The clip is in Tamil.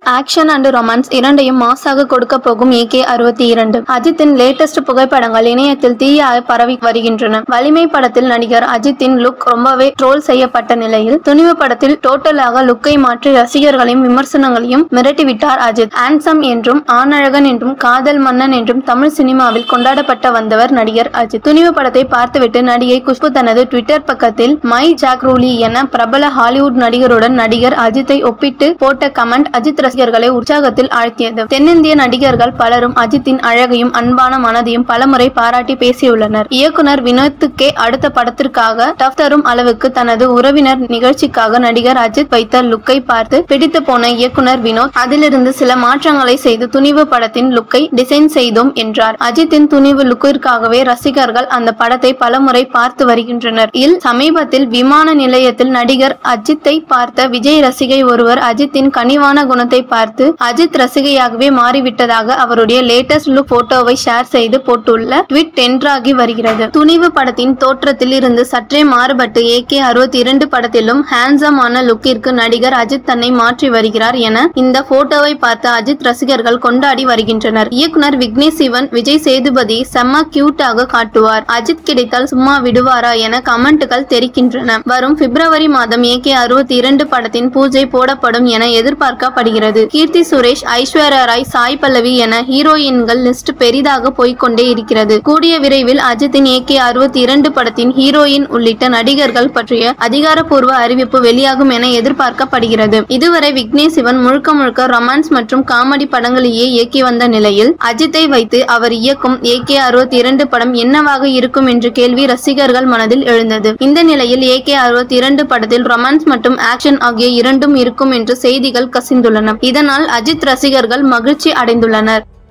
ஆக்ஷன் அண்ட் ரொமான்ஸ் இரண்டையும் மாசாக கொடுக்க போகும் ஏகே அறுபத்தி இரண்டு அஜித்தின் லேட்டஸ்ட் புகைப்படங்கள் இணையத்தில் தீயாக பரவி வருகின்றன வலிமை படத்தில் நடிகர் அஜித்தின் லுக் ரொம்பவே ட்ரோல் செய்யப்பட்ட நிலையில் துணிவு படத்தில் டோட்டலாக லுக்கை மாற்றி ரசிகர்களையும் விமர்சனங்களையும் மிரட்டிவிட்டார் அஜித் ஆன்சம் என்றும் ஆணழகன் என்றும் காதல் மன்னன் என்றும் தமிழ் சினிமாவில் கொண்டாடப்பட்ட வந்தவர் நடிகர் அஜித் துணிவு படத்தை பார்த்துவிட்டு நடிகை குஷ்பு தனது ட்விட்டர் பக்கத்தில் மை ஜாக்ரூலி என பிரபல ஹாலிவுட் நடிகருடன் நடிகர் அஜித்தை ஒப்பிட்டு போட்ட கமெண்ட் அஜித் ரசிகர்களை உற்சாகத்தில் ஆழ்த்தியது தென்னிந்திய நடிகர்கள் பலரும் அஜித்தின் அழகையும் அன்பான மனதையும் பலமுறை பாராட்டி பேசியுள்ளனர் இயக்குனர் வினோத்துக்கே அடுத்த படத்திற்காக டஃப் தரும் அளவுக்கு தனது உறவினர் நிகழ்ச்சிக்காக நடிகர் அஜித் வைத்த லுக்கை பார்த்து பிடித்து போன இயக்குனர் வினோத் அதிலிருந்து சில மாற்றங்களை செய்து துணிவு படத்தின் லுக்கை டிசைன் செய்தோம் என்றார் அஜித்தின் துணிவு லுக்கிற்காகவே ரசிகர்கள் அந்த படத்தை பலமுறை பார்த்து வருகின்றனர் இல் சமீபத்தில் விமான நிலையத்தில் நடிகர் அஜித்தை பார்த்த விஜய் ரசிகை ஒருவர் அஜித்தின் கனிவான குணத்தை பார்த்து அஜித் ரசிகையாகவே மாறிவிட்டதாக அவருடைய லேட்டஸ்ட் லுக் போட்டோவை ஷேர் செய்து போட்டுள்ள ட்வீட் டென்றாகி வருகிறது துணிவு படத்தின் தோற்றத்தில் இருந்து சற்றே மாறுபட்டு ஏகே அறுபத்தி இரண்டு படத்திலும் ஹேண்ட்ஸமான லுக்கிற்கு நடிகர் அஜித் தன்னை மாற்றி வருகிறார் என இந்த போட்டோவை பார்த்து அஜித் ரசிகர்கள் கொண்டாடி வருகின்றனர் இயக்குனர் விக்னேஷ் சிவன் விஜய் சேதுபதி செம்ம கியூட்டாக காட்டுவார் அஜித் கிடைத்தால் சும்மா விடுவாரா என கமெண்ட்டுகள் தெரிக்கின்றன வரும் பிப்ரவரி மாதம் ஏகே அறுபத்தி இரண்டு படத்தின் பூஜை போடப்படும் என எதிர்பார்க்கப்படுகிறது கீர்த்தி சுரேஷ் ஐஸ்வர்யா ராய் சாய் பல்லவி என ஹீரோயின்கள் லிஸ்ட் பெரிதாக போய்க்கொண்டே இருக்கிறது கூடிய விரைவில் அஜித்தின் ஏகே அறுபத்தி இரண்டு படத்தின் ஹீரோயின் உள்ளிட்ட நடிகர்கள் பற்றிய அதிகாரப்பூர்வ அறிவிப்பு வெளியாகும் என எதிர்பார்க்கப்படுகிறது இதுவரை விக்னேஷ் சிவன் முழுக்க முழுக்க ரொமான்ஸ் மற்றும் காமெடி படங்களையே இயக்கி வந்த நிலையில் அஜித்தை வைத்து அவர் இயக்கும் ஏகே அறுபத்தி இரண்டு படம் என்னவாக இருக்கும் என்ற கேள்வி ரசிகர்கள் மனதில் எழுந்தது இந்த நிலையில் ஏகே அறுபத்தி இரண்டு படத்தில் ரொமான்ஸ் மற்றும் ஆக்ஷன் ஆகிய இரண்டும் இருக்கும் என்று செய்திகள் கசிந்துள்ளன இதனால் அஜித் ரசிகர்கள் மகிழ்ச்சி அடைந்துள்ளனர்